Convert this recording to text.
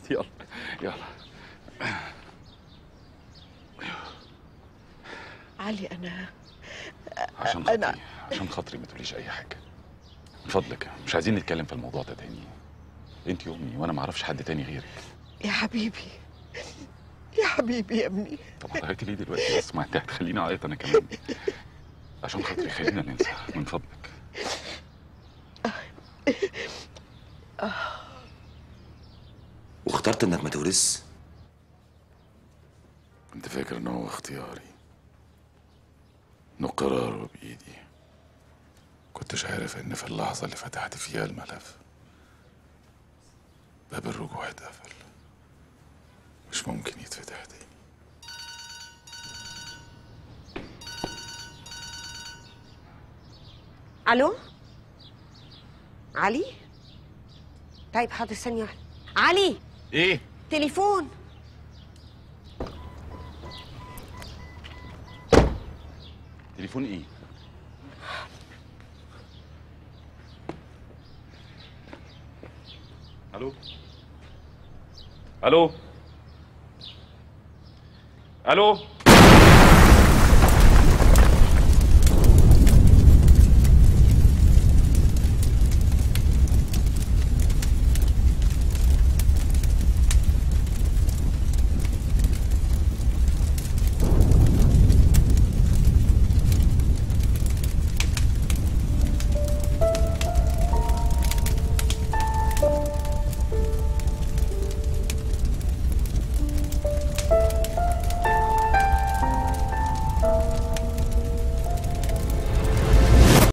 يلا يلا علي انا عشان أنا- خاطري عشان خاطري ما تقوليش اي حاجه من فضلك مش عايزين نتكلم في الموضوع ده تاني انت امي وانا ما اعرفش حد تاني غيرك يا حبيبي يا حبيبي يا ابني طب هتعيطي ليه دلوقتي بس ما انت هتخليني اعيط انا كمان عشان خاطري خلينا ننسى من فضلك واخترت انك ما تورث كنت فاكر ان هو اختياري انه قراره بايدي كنتش عارف ان في اللحظه اللي فتحت فيها الملف باب الرجوع اتقفل مش ممكن يتفتح تاني الو علي طيب حاضر ثانيه واحده علي ايه تليفون تليفون ايه الو الو الو